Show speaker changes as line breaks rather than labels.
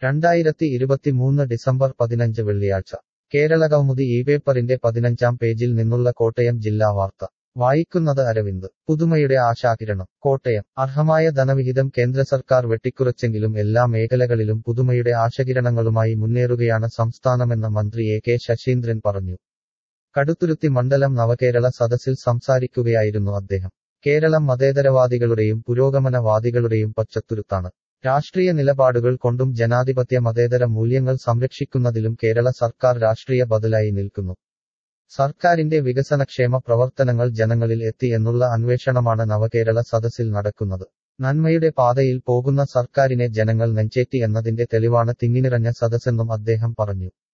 രണ്ടായിരത്തി ഇരുപത്തിമൂന്ന് ഡിസംബർ പതിനഞ്ച് വെള്ളിയാഴ്ച കേരളകൗമുദി ഈ പേപ്പറിന്റെ പതിനഞ്ചാം പേജിൽ നിന്നുള്ള കോട്ടയം ജില്ലാ വാർത്ത വായിക്കുന്നത് അരവിന്ദ് പുതുമയുടെ ആശാകിരണം കോട്ടയം അർഹമായ ധനവിഹിതം കേന്ദ്ര സർക്കാർ വെട്ടിക്കുറച്ചെങ്കിലും എല്ലാ മേഖലകളിലും പുതുമയുടെ ആശകിരണങ്ങളുമായി മുന്നേറുകയാണ് സംസ്ഥാനമെന്ന് മന്ത്രി എ കെ ശശീന്ദ്രൻ പറഞ്ഞു കടുത്തുരുത്തി മണ്ഡലം നവകേരള സദസ്സിൽ സംസാരിക്കുകയായിരുന്നു അദ്ദേഹം കേരളം മതേതരവാദികളുടെയും പുരോഗമനവാദികളുടെയും പച്ചത്തുരുത്താണ് രാഷ്ട്രീയ നിലപാടുകൾ കൊണ്ടും ജനാധിപത്യ മതേതര മൂല്യങ്ങൾ സംരക്ഷിക്കുന്നതിലും കേരള സർക്കാർ രാഷ്ട്രീയ ബദലായി നിൽക്കുന്നു സർക്കാരിന്റെ വികസനക്ഷേമ പ്രവർത്തനങ്ങൾ ജനങ്ങളിൽ എത്തി എന്നുള്ള അന്വേഷണമാണ് നവകേരള സദസ്സിൽ നടക്കുന്നത് നന്മയുടെ പാതയിൽ പോകുന്ന സർക്കാരിനെ ജനങ്ങൾ നെഞ്ചേറ്റി എന്നതിന്റെ തെളിവാണ് തിങ്ങിനിറഞ്ഞ സദസ്സെന്നും അദ്ദേഹം പറഞ്ഞു